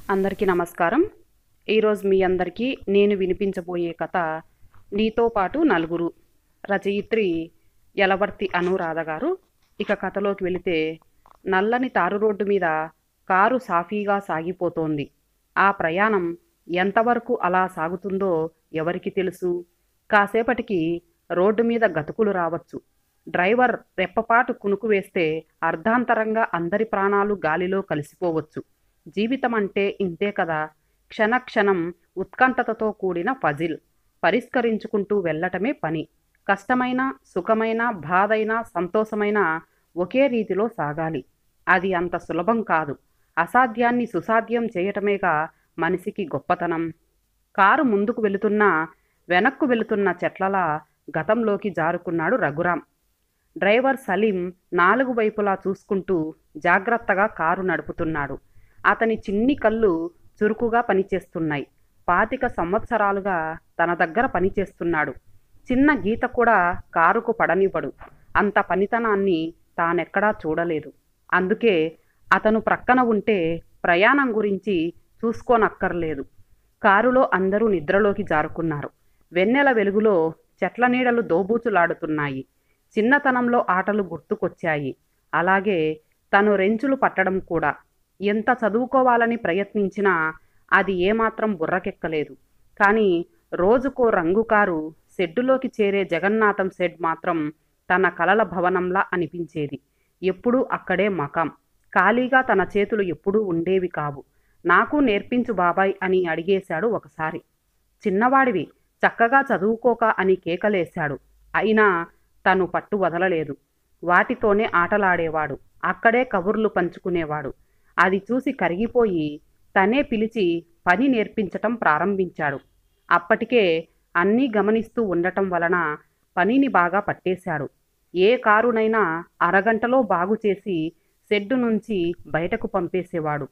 అందరికీ నమస్కారం ఈరోజు మీ అందరికీ నేను వినిపించబోయే కథ నీతో పాటు నలుగురు రచయిత్రి యలవర్తి అనురాధ గారు ఇక కథలోకి వెళితే నల్లని తారు రోడ్డు మీద కారు సాఫీగా సాగిపోతోంది ఆ ప్రయాణం ఎంతవరకు అలా సాగుతుందో ఎవరికి తెలుసు కాసేపటికి రోడ్డు మీద గతుకులు రావచ్చు డ్రైవర్ రెప్పపాటు కునుకు వేస్తే అర్ధాంతరంగా అందరి ప్రాణాలు గాలిలో కలిసిపోవచ్చు జీవితం అంటే ఇంతే కదా క్షణక్షణం ఉత్కంఠతతో కూడిన పజిల్ పరిష్కరించుకుంటూ వెళ్ళటమే పని కష్టమైన సుఖమైన బాధైన సంతోషమైన ఒకే రీతిలో సాగాలి అది అంత సులభం కాదు అసాధ్యాన్ని సుసాధ్యం చేయటమేగా మనిషికి గొప్పతనం కారు ముందుకు వెళుతున్నా వెనక్కు వెళుతున్న చెట్లలా గతంలోకి జారుకున్నాడు రఘురాం డ్రైవర్ సలీం నాలుగు వైపులా చూసుకుంటూ జాగ్రత్తగా కారు నడుపుతున్నాడు అతని చిన్ని కళ్ళు చురుకుగా పనిచేస్తున్నాయి పాతిక సంవత్సరాలుగా తన దగ్గర పనిచేస్తున్నాడు చిన్న గీత కూడా కారుకు పడనివ్వడు అంత పనితనాన్ని తానెక్కడా చూడలేదు అందుకే అతను ప్రక్కన ఉంటే ప్రయాణం గురించి చూసుకోనక్కర్లేదు కారులో అందరూ నిద్రలోకి జారుకున్నారు వెన్నెల వెలుగులో చెట్ల నీడలు దోబూచులాడుతున్నాయి చిన్నతనంలో ఆటలు గుర్తుకొచ్చాయి అలాగే తను రెంచులు పట్టడం కూడా ఎంత చదువుకోవాలని ప్రయత్నించినా అది ఏమాత్రం బుర్రకెక్కలేదు కానీ రోజుకో రంగు కారు షెడ్డులోకి చేరే జగన్నాథం షెడ్ మాత్రం తన కలల భవనంలా అనిపించేది ఎప్పుడూ అక్కడే మకాం ఖాళీగా తన చేతులు ఎప్పుడూ ఉండేవి కావు నాకు నేర్పించు బాబాయ్ అని అడిగేశాడు ఒకసారి చిన్నవాడివి చక్కగా చదువుకోక అని కేకలేశాడు అయినా తను పట్టు వదలలేదు వాటితోనే ఆటలాడేవాడు అక్కడే కబుర్లు పంచుకునేవాడు అది చూసి కరిగిపోయి తనే పిలిచి పని నేర్పించటం ప్రారంభించాడు అప్పటికే అన్నీ గమనిస్తూ ఉండటం వలన పనిని బాగా పట్టేశాడు ఏ కారునైనా అరగంటలో బాగు చేసి షెడ్డు నుంచి బయటకు పంపేసేవాడు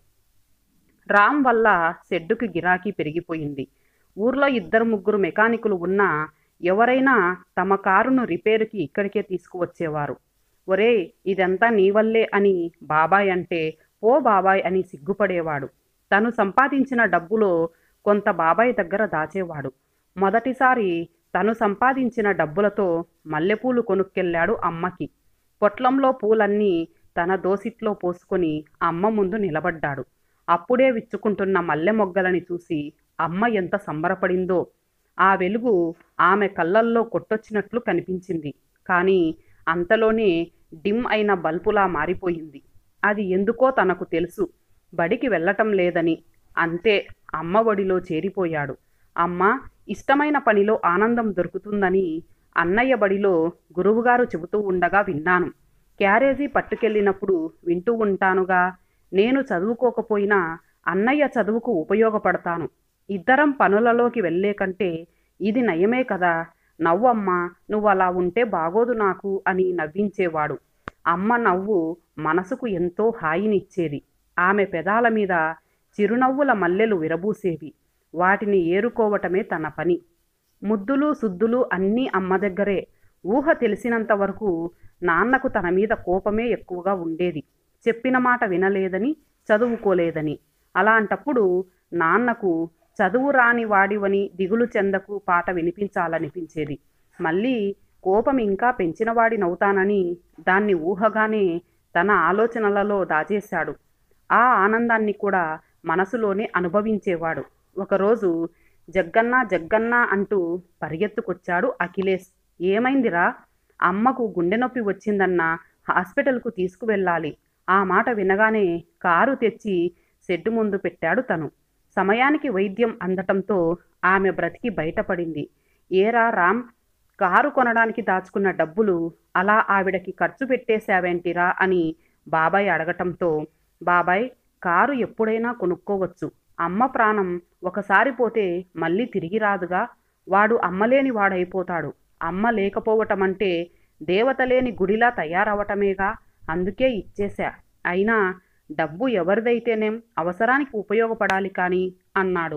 రామ్ వల్ల షెడ్డుకి గిరాకీ పెరిగిపోయింది ఊర్లో ఇద్దరు ముగ్గురు మెకానికులు ఉన్నా ఎవరైనా తమ కారును రిపేరుకి ఇక్కడికే తీసుకువచ్చేవారు ఒరే ఇదంతా నీ వల్లే అని బాబాయ్ అంటే ఓ బాబాయ్ అని సిగ్గుపడేవాడు తను సంపాదించిన డబ్బులో కొంత బాబాయ్ దగ్గర దాచేవాడు మొదటిసారి తను సంపాదించిన డబ్బులతో మల్లెపూలు కొనుక్కెళ్ళాడు అమ్మకి పొట్లంలో పూలన్నీ తన దోసిట్లో పోసుకొని అమ్మ ముందు నిలబడ్డాడు అప్పుడే విచ్చుకుంటున్న మల్లె మొగ్గలని చూసి అమ్మ ఎంత సంబరపడిందో ఆ వెలుగు ఆమె కళ్ళల్లో కొట్టొచ్చినట్లు కనిపించింది కానీ అంతలోనే డిమ్ అయిన బల్బులా మారిపోయింది అది ఎందుకో తనకు తెలుసు బడికి వెళ్ళటం లేదని అంతే అమ్మ ఒడిలో చేరిపోయాడు అమ్మ ఇష్టమైన పనిలో ఆనందం దొరుకుతుందని అన్నయ్య బడిలో గురువుగారు చెబుతూ ఉండగా విన్నాను క్యారేజీ పట్టుకెళ్ళినప్పుడు వింటూ ఉంటానుగా నేను చదువుకోకపోయినా అన్నయ్య చదువుకు ఉపయోగపడతాను ఇద్దరం పనులలోకి వెళ్ళే కంటే ఇది నయమే కదా నవ్వమ్మా నువ్వు అలా ఉంటే బాగోదు నాకు అని నవ్వించేవాడు అమ్మ నవ్వు మనసుకు ఎంతో హాయినిచ్చేది ఆమె పెదాల మీద చిరునవ్వుల మల్లెలు విరబూసేవి వాటిని ఏరుకోవటమే తన పని ముద్దులు సుద్దులు అన్నీ అమ్మ దగ్గరే ఊహ తెలిసినంత వరకు నాన్నకు తన మీద కోపమే ఎక్కువగా ఉండేది చెప్పిన మాట వినలేదని చదువుకోలేదని అలాంటప్పుడు నాన్నకు చదువు రాని వాడివని దిగులు చెందకు పాట వినిపించాలనిపించేది మళ్ళీ కోపం ఇంకా పెంచినవాడినవుతానని దాన్ని ఊహగానే తన ఆలోచనలలో దాచేశాడు ఆ ఆనందాన్ని కూడా మనసులోనే అనుభవించేవాడు ఒకరోజు జగ్గన్న జగ్గన్న అంటూ పరిగెత్తుకొచ్చాడు అఖిలేష్ ఏమైందిరా అమ్మకు గుండె నొప్పి వచ్చిందన్న హాస్పిటల్కు తీసుకువెళ్ళాలి ఆ మాట వినగానే కారు తెచ్చి షెడ్డు ముందు పెట్టాడు తను సమయానికి వైద్యం అందటంతో ఆమె బ్రతికి బయటపడింది ఏరా రామ్ కారు కొనడానికి దాచుకున్న డబ్బులు అలా ఆవిడకి ఖర్చు పెట్టేశావేంటిరా అని బాబాయ్ అడగటంతో బాబాయ్ కారు ఎప్పుడైనా కొనుక్కోవచ్చు అమ్మ ప్రాణం ఒకసారి పోతే మళ్ళీ తిరిగి రాదుగా వాడు అమ్మలేని వాడైపోతాడు అమ్మ లేకపోవటం అంటే దేవత లేని గుడిలా తయారవటమేగా అందుకే ఇచ్చేశా అయినా డబ్బు ఎవరిదైతేనేం అవసరానికి ఉపయోగపడాలి కానీ అన్నాడు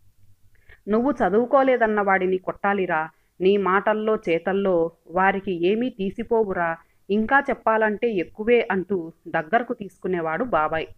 నువ్వు చదువుకోలేదన్న వాడిని కొట్టాలిరా నీ మాటల్లో చేతల్లో వారికి ఏమీ తీసిపోవురా ఇంకా చెప్పాలంటే ఎక్కువే అంటూ దగ్గరకు తీసుకునేవాడు బాబాయ్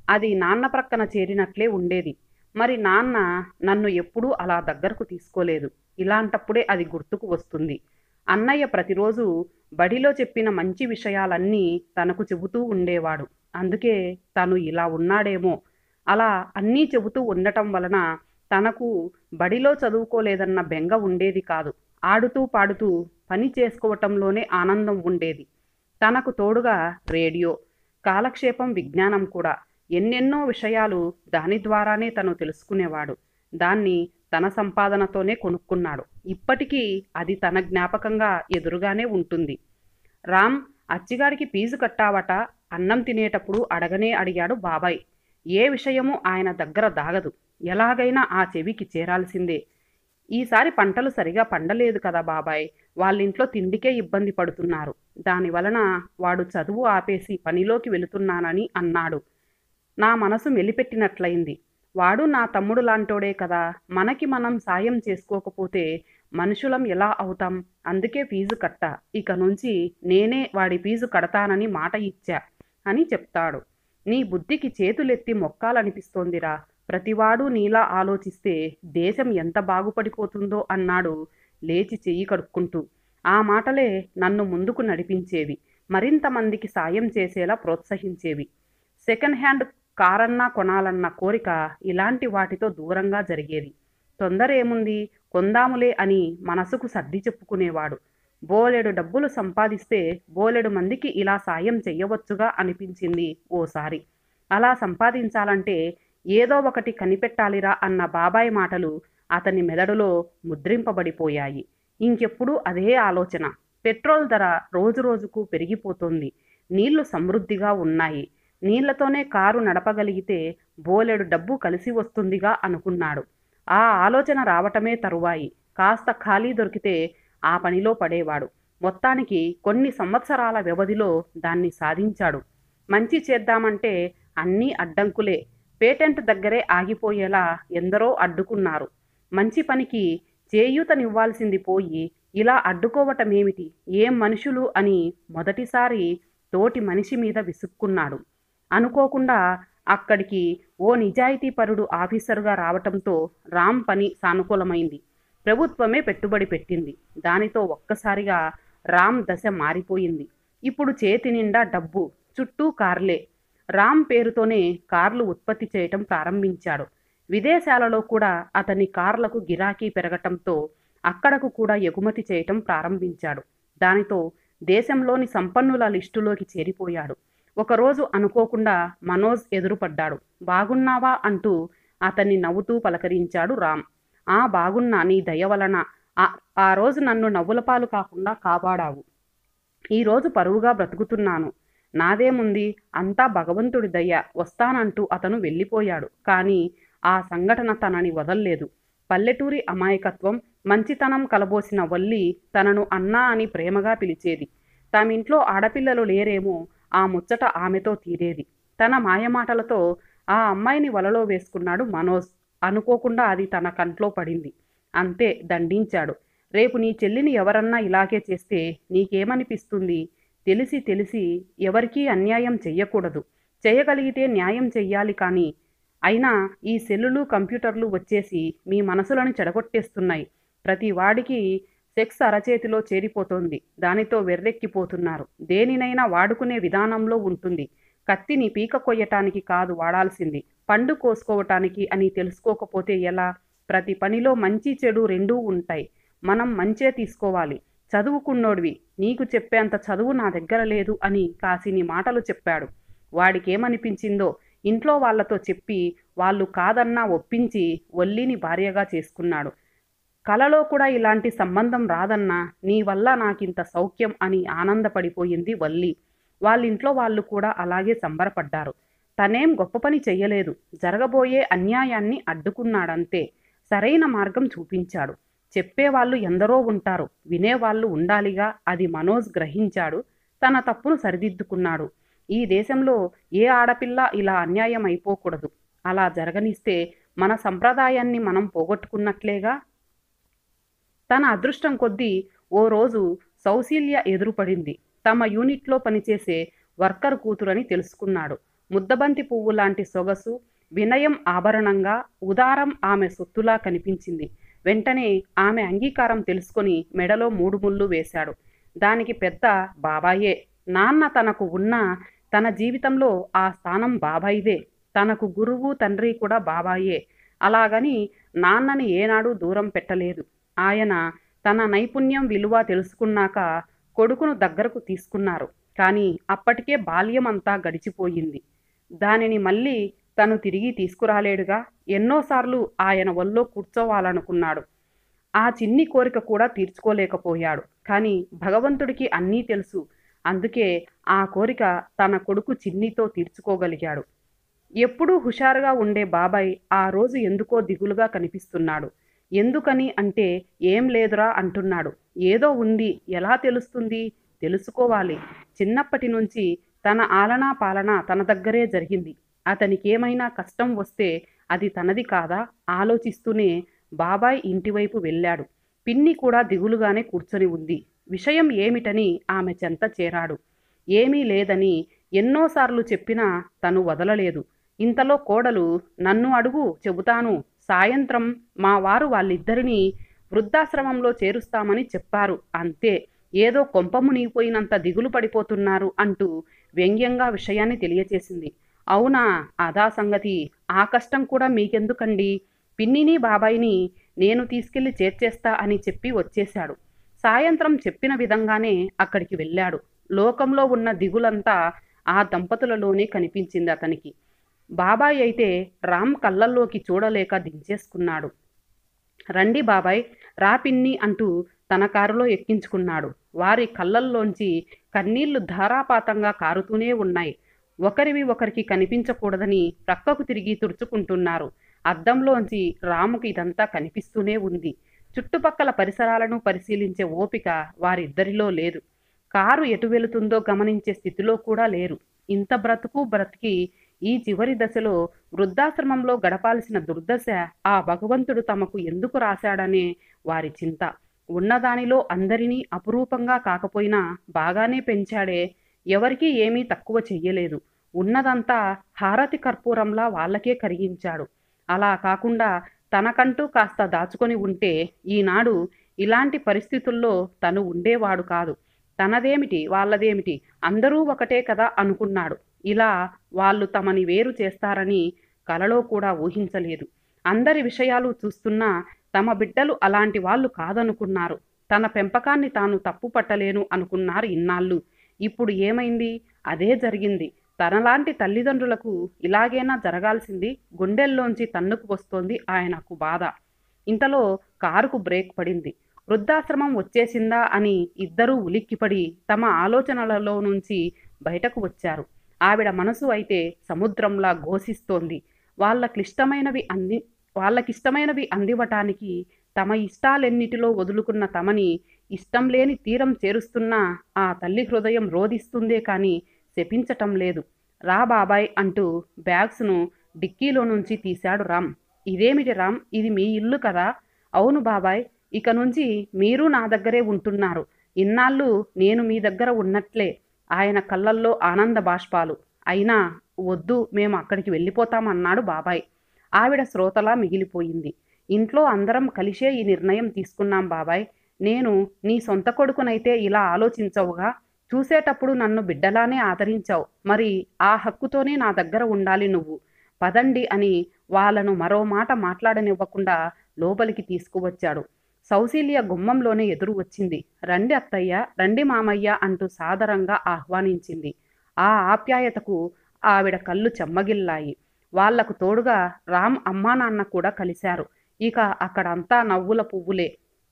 అది నాన్న ప్రక్కన చేరినట్లే ఉండేది మరి నాన్న నన్ను ఎప్పుడూ అలా దగ్గరకు తీసుకోలేదు ఇలాంటప్పుడే అది గుర్తుకు వస్తుంది అన్నయ్య ప్రతిరోజు బడిలో చెప్పిన మంచి విషయాలన్నీ తనకు చెబుతూ ఉండేవాడు అందుకే తను ఇలా ఉన్నాడేమో అలా అన్నీ చెబుతూ ఉండటం వలన తనకు బడిలో చదువుకోలేదన్న బెంగ ఉండేది కాదు ఆడుతూ పాడుతూ పని చేసుకోవటంలోనే ఆనందం ఉండేది తనకు తోడుగా రేడియో కాలక్షేపం విజ్ఞానం కూడా ఎన్నెన్నో విషయాలు దాని ద్వారానే తను తెలుసుకునేవాడు దాన్ని తన సంపాదనతోనే కొనుక్కున్నాడు ఇప్పటికీ అది తన జ్ఞాపకంగా ఎదురుగానే ఉంటుంది రామ్ అచ్చిగాడికి ఫీజు కట్టావట అన్నం తినేటప్పుడు అడగనే అడిగాడు బాబాయ్ ఏ విషయము ఆయన దగ్గర దాగదు ఎలాగైనా ఆ చెవికి చేరాల్సిందే ఈసారి పంటలు సరిగా పండలేదు కదా బాబాయ్ వాళ్ళింట్లో తిండికే ఇబ్బంది పడుతున్నారు దాని వలన వాడు చదువు ఆపేసి పనిలోకి వెళుతున్నానని అన్నాడు నా మనసు మెలిపెట్టినట్లయింది వాడు నా తమ్ముడు లాంటోడే కదా మనకి మనం సాయం చేసుకోకపోతే మనుషులం ఎలా అవుతాం అందుకే ఫీజు కట్టా ఇక నుంచి నేనే వాడి ఫీజు కడతానని మాట ఇచ్చా అని చెప్తాడు నీ బుద్ధికి చేతులెత్తి మొక్కాలనిపిస్తోందిరా ప్రతివాడు నీలా ఆలోచిస్తే దేశం ఎంత బాగుపడిపోతుందో అన్నాడు లేచి చెయ్యి కడుక్కుంటూ ఆ మాటలే నన్ను ముందుకు నడిపించేవి మరింత మందికి సాయం చేసేలా ప్రోత్సహించేవి సెకండ్ హ్యాండ్ కారన్నా కొనాలన్న కోరిక ఇలాంటి వాటితో దూరంగా జరిగేది తొందర ఏముంది కొందాములే అని మనసుకు సర్ది చెప్పుకునేవాడు బోలెడు డబ్బులు సంపాదిస్తే బోలెడు మందికి ఇలా సాయం చెయ్యవచ్చుగా అనిపించింది ఓసారి అలా సంపాదించాలంటే ఏదో ఒకటి కనిపెట్టాలిరా అన్న బాబాయ్ మాటలు అతని మెదడులో ముద్రింపబడిపోయాయి ఇంకెప్పుడు అదే ఆలోచన పెట్రోల్ ధర రోజురోజుకు పెరిగిపోతోంది నీళ్లు సమృద్ధిగా ఉన్నాయి నీళ్లతోనే కారు నడపగలిగితే బోలెడు డబ్బు కలిసి వస్తుందిగా అనుకున్నాడు ఆ ఆలోచన రావటమే తరువాయి కాస్త ఖాళీ దొరికితే ఆ పనిలో పడేవాడు మొత్తానికి కొన్ని సంవత్సరాల వ్యవధిలో దాన్ని సాధించాడు మంచి చేద్దామంటే అన్నీ అడ్డంకులే పేటెంట్ దగ్గరే ఆగిపోయేలా ఎందరో అడ్డుకున్నారు మంచి పనికి చేయూతనివ్వాల్సింది పోయి ఇలా అడ్డుకోవటమేమిటి ఏం మనుషులు అని మొదటిసారి తోటి మనిషి మీద విసుక్కున్నాడు అనుకోకుండా అక్కడికి ఓ నిజాయితీపరుడు ఆఫీసరుగా రావటంతో రామ్ పని సానుకూలమైంది ప్రభుత్వమే పెట్టుబడి పెట్టింది దానితో ఒక్కసారిగా రామ్ దశ మారిపోయింది ఇప్పుడు చేతి నిండా డబ్బు చుట్టూ కార్లే రామ్ పేరుతోనే కార్లు ఉత్పత్తి చేయటం ప్రారంభించాడు విదేశాలలో కూడా అతని కార్లకు గిరాకీ పెరగటంతో అక్కడకు కూడా ఎగుమతి చేయటం ప్రారంభించాడు దానితో దేశంలోని సంపన్నుల లిస్టులోకి చేరిపోయాడు ఒకరోజు అనుకోకుండా మనోజ్ ఎదురుపడ్డాడు బాగున్నావా అంటూ అతన్ని నవ్వుతూ పలకరించాడు రామ్ ఆ బాగున్నా నీ దయ వలన ఆ- ఆ రోజు నన్ను నవ్వుల పాలు కాకుండా కాపాడావు ఈరోజు పరువుగా బ్రతుకుతున్నాను నాదేముంది అంతా భగవంతుడి దయ వస్తానంటూ అతను వెళ్ళిపోయాడు కానీ ఆ సంఘటన తనని వదల్లేదు పల్లెటూరి అమాయకత్వం మంచితనం కలబోసిన వల్లి తనను అన్నా అని ప్రేమగా పిలిచేది తమింట్లో ఆడపిల్లలు లేరేమో ఆ ముచ్చట ఆమెతో తీరేది తన మాయమాటలతో ఆ అమ్మాయిని వలలో వేసుకున్నాడు మనోజ్ అనుకోకుండా అది తన కంట్లో పడింది అంతే దండించాడు రేపు నీ చెల్లిని ఎవరన్నా ఇలాగే చేస్తే నీకేమనిపిస్తుంది తెలిసి తెలిసి ఎవరికీ అన్యాయం చెయ్యకూడదు చేయగలిగితే న్యాయం చెయ్యాలి కానీ అయినా ఈ సెల్లులు కంప్యూటర్లు వచ్చేసి మీ మనసులను చెడగొట్టేస్తున్నాయి ప్రతి వాడికి సెక్స్ అరచేతిలో చేరిపోతోంది దానితో వెర్రెక్కిపోతున్నారు దేనినైనా వాడుకునే విధానంలో ఉంటుంది కత్తిని పీక కొయ్యటానికి కాదు వాడాల్సింది పండు కోసుకోవటానికి అని తెలుసుకోకపోతే ఎలా ప్రతి పనిలో మంచి చెడు రెండూ ఉంటాయి మనం మంచే తీసుకోవాలి చదువుకున్నోడివి నీకు చెప్పేంత చదువు నా దగ్గర లేదు అని కాసిని మాటలు చెప్పాడు వాడికేమనిపించిందో ఇంట్లో వాళ్ళతో చెప్పి వాళ్ళు కాదన్నా ఒప్పించి వల్లిని భార్యగా చేసుకున్నాడు కలలో కూడా ఇలాంటి సంబంధం రాదన్నా నీ వల్ల నాకింత సౌఖ్యం అని ఆనందపడిపోయింది వల్లి వాళ్ళింట్లో వాళ్ళు కూడా అలాగే సంబరపడ్డారు తనేం గొప్ప పని చెయ్యలేదు జరగబోయే అన్యాయాన్ని అడ్డుకున్నాడంతే సరైన మార్గం చూపించాడు చెప్పేవాళ్ళు ఎందరో ఉంటారు వినేవాళ్ళు ఉండాలిగా అది మనోజ్ గ్రహించాడు తన తప్పును సరిదిద్దుకున్నాడు ఈ దేశంలో ఏ ఆడపిల్ల ఇలా అన్యాయం అయిపోకూడదు అలా జరగనిస్తే మన సంప్రదాయాన్ని మనం పోగొట్టుకున్నట్లేగా తన అదృష్టం కొద్దీ ఓ రోజు సౌశీల్య ఎదురుపడింది తమ యూనిట్లో పనిచేసే వర్కర్ కూతురని తెలుసుకున్నాడు ముద్దబంతి పువ్వు లాంటి సొగసు వినయం ఆభరణంగా ఉదారం ఆమె సొత్తులా కనిపించింది వెంటనే ఆమె అంగీకారం తెలుసుకొని మెడలో మూడు ముళ్ళు వేశాడు దానికి పెద్ద బాబాయే నాన్న తనకు ఉన్న తన జీవితంలో ఆ స్థానం బాబాయిదే తనకు గురువు తండ్రి కూడా బాబాయే అలాగని నాన్నని ఏనాడు దూరం పెట్టలేదు ఆయన తన నైపుణ్యం విలువ తెలుసుకున్నాక కొడుకును దగ్గరకు తీసుకున్నారు కానీ అప్పటికే బాల్యం అంతా గడిచిపోయింది దానిని మళ్ళీ తను తిరిగి తీసుకురాలేడుగా ఎన్నోసార్లు ఆయన ఒళ్ళో కూర్చోవాలనుకున్నాడు ఆ చిన్ని కోరిక కూడా తీర్చుకోలేకపోయాడు కానీ భగవంతుడికి అన్నీ తెలుసు అందుకే ఆ కోరిక తన కొడుకు చిన్నితో తీర్చుకోగలిగాడు ఎప్పుడూ హుషారుగా ఉండే బాబాయ్ ఆ రోజు ఎందుకో దిగులుగా కనిపిస్తున్నాడు ఎందుకని అంటే ఏం లేదురా అంటున్నాడు ఏదో ఉంది ఎలా తెలుస్తుంది తెలుసుకోవాలి చిన్నప్పటి నుంచి తన ఆలనా పాలన తన దగ్గరే జరిగింది అతనికి ఏమైనా కష్టం వస్తే అది తనది కాదా ఆలోచిస్తూనే బాబాయ్ ఇంటివైపు వెళ్ళాడు పిన్ని కూడా దిగులుగానే కూర్చొని ఉంది విషయం ఏమిటని ఆమె చెంత చేరాడు ఏమీ లేదని ఎన్నోసార్లు చెప్పినా తను వదలలేదు ఇంతలో కోడలు నన్ను అడుగు చెబుతాను సాయంత్రం మా వారు వాళ్ళిద్దరినీ వృద్ధాశ్రమంలో చేరుస్తామని చెప్పారు అంతే ఏదో కొంప మునిగిపోయినంత దిగులు పడిపోతున్నారు అంటూ వ్యంగ్యంగా విషయాన్ని తెలియచేసింది అవునా అదా సంగతి ఆ కష్టం కూడా మీకెందుకండి పిన్నిని బాబాయిని నేను తీసుకెళ్లి చేర్చేస్తా అని చెప్పి వచ్చేశాడు సాయంత్రం చెప్పిన విధంగానే అక్కడికి వెళ్ళాడు లోకంలో ఉన్న దిగులంతా ఆ దంపతులలోనే కనిపించింది అతనికి బాబాయ్ అయితే రామ్ కళ్ళల్లోకి చూడలేక దించేసుకున్నాడు రండి బాబాయ్ రా పిన్ని అంటూ తన కారులో ఎక్కించుకున్నాడు వారి కళ్ళల్లోంచి కన్నీళ్లు ధారాపాతంగా కారుతూనే ఉన్నాయి ఒకరివి ఒకరికి కనిపించకూడదని ప్రక్కకు తిరిగి తుడుచుకుంటున్నారు అద్దంలోంచి రాముకి ఇదంతా కనిపిస్తూనే ఉంది చుట్టుపక్కల పరిసరాలను పరిశీలించే ఓపిక వారిద్దరిలో లేదు కారు ఎటు వెళుతుందో గమనించే స్థితిలో కూడా లేరు ఇంత బ్రతుకు బ్రతికి ఈ చివరి దశలో వృద్ధాశ్రమంలో గడపాల్సిన దుర్దశ ఆ భగవంతుడు తమకు ఎందుకు రాశాడనే వారి చింత ఉన్నదానిలో అందరినీ అపురూపంగా కాకపోయినా బాగానే పెంచాడే ఎవరికీ ఏమీ తక్కువ చెయ్యలేదు ఉన్నదంతా హారతి కర్పూరంలా వాళ్ళకే కరిగించాడు అలా కాకుండా తనకంటూ కాస్త దాచుకొని ఉంటే ఈనాడు ఇలాంటి పరిస్థితుల్లో తను ఉండేవాడు కాదు తనదేమిటి వాళ్ళదేమిటి అందరూ ఒకటే కదా అనుకున్నాడు ఇలా వాళ్ళు తమని వేరు చేస్తారని కలలో కూడా ఊహించలేదు అందరి విషయాలు చూస్తున్నా తమ బిడ్డలు అలాంటి వాళ్ళు కాదనుకున్నారు తన పెంపకాన్ని తాను తప్పు పట్టలేను అనుకున్నారు ఇన్నాళ్ళు ఇప్పుడు ఏమైంది అదే జరిగింది తనలాంటి తల్లిదండ్రులకు ఇలాగైనా జరగాల్సింది గుండెల్లోంచి తన్నుకు వస్తోంది ఆయనకు బాధ ఇంతలో కారుకు బ్రేక్ పడింది వృద్ధాశ్రమం వచ్చేసిందా అని ఇద్దరూ ఉలిక్కిపడి తమ ఆలోచనలలో నుంచి బయటకు వచ్చారు ఆవిడ మనసు అయితే సముద్రంలా ఘోషిస్తోంది వాళ్ళ క్లిష్టమైనవి అంది వాళ్ళకిష్టమైనవి అందివటానికి తమ ఇష్టాలెన్నిటిలో వదులుకున్న తమని ఇష్టం లేని తీరం చేరుస్తున్న ఆ తల్లి హృదయం రోధిస్తుందే కానీ శపించటం లేదు రా బాబాయ్ అంటూ బ్యాగ్స్ను డిక్కీలో నుంచి తీశాడు రామ్ ఇదేమిటి రామ్ ఇది మీ ఇల్లు కదా అవును బాబాయ్ ఇక నుంచి మీరు నా దగ్గరే ఉంటున్నారు ఇన్నాళ్ళు నేను మీ దగ్గర ఉన్నట్లే ఆయన కళ్ళల్లో ఆనంద బాష్పాలు అయినా వద్దు మేము అక్కడికి వెళ్ళిపోతామన్నాడు బాబాయ్ ఆవిడ శ్రోతలా మిగిలిపోయింది ఇంట్లో అందరం కలిసే ఈ నిర్ణయం తీసుకున్నాం బాబాయ్ నేను నీ సొంత కొడుకునైతే ఇలా ఆలోచించవుగా చూసేటప్పుడు నన్ను బిడ్డలానే ఆదరించావు మరి ఆ హక్కుతోనే నా దగ్గర ఉండాలి నువ్వు పదండి అని వాళ్ళను మరో మాట మాట్లాడనివ్వకుండా లోపలికి తీసుకువచ్చాడు సౌశీల్య గుమ్మంలోనే ఎదురు వచ్చింది రండి అత్తయ్య రండి మామయ్య అంటూ సాదరంగా ఆహ్వానించింది ఆ ఆప్యాయతకు ఆవిడ కళ్ళు చెమ్మగిల్లాయి వాళ్లకు తోడుగా రామ్ అమ్మా నాన్న కూడా కలిశారు ఇక అక్కడంతా నవ్వుల పువ్వులే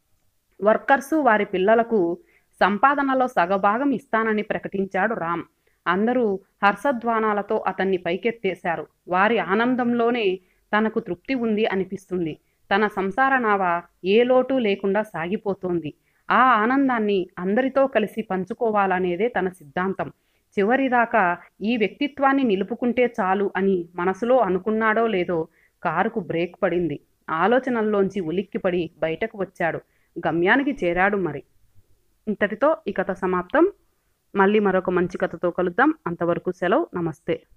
వర్కర్సు వారి పిల్లలకు సంపాదనలో సగభాగం ఇస్తానని ప్రకటించాడు రామ్ అందరూ హర్షధ్వానాలతో అతన్ని పైకెత్తేశారు వారి ఆనందంలోనే తనకు తృప్తి ఉంది అనిపిస్తుంది తన సంసార నావ ఏ లోటు లేకుండా సాగిపోతోంది ఆ ఆనందాన్ని అందరితో కలిసి పంచుకోవాలనేదే తన సిద్ధాంతం చివరిదాకా ఈ వ్యక్తిత్వాన్ని నిలుపుకుంటే చాలు అని మనసులో అనుకున్నాడో లేదో కారుకు బ్రేక్ పడింది ఆలోచనల్లోంచి ఉలిక్కిపడి బయటకు వచ్చాడు గమ్యానికి చేరాడు మరి ఇంతటితో ఈ కథ సమాప్తం మళ్ళీ మరొక మంచి కథతో కలుద్దాం అంతవరకు సెలవు నమస్తే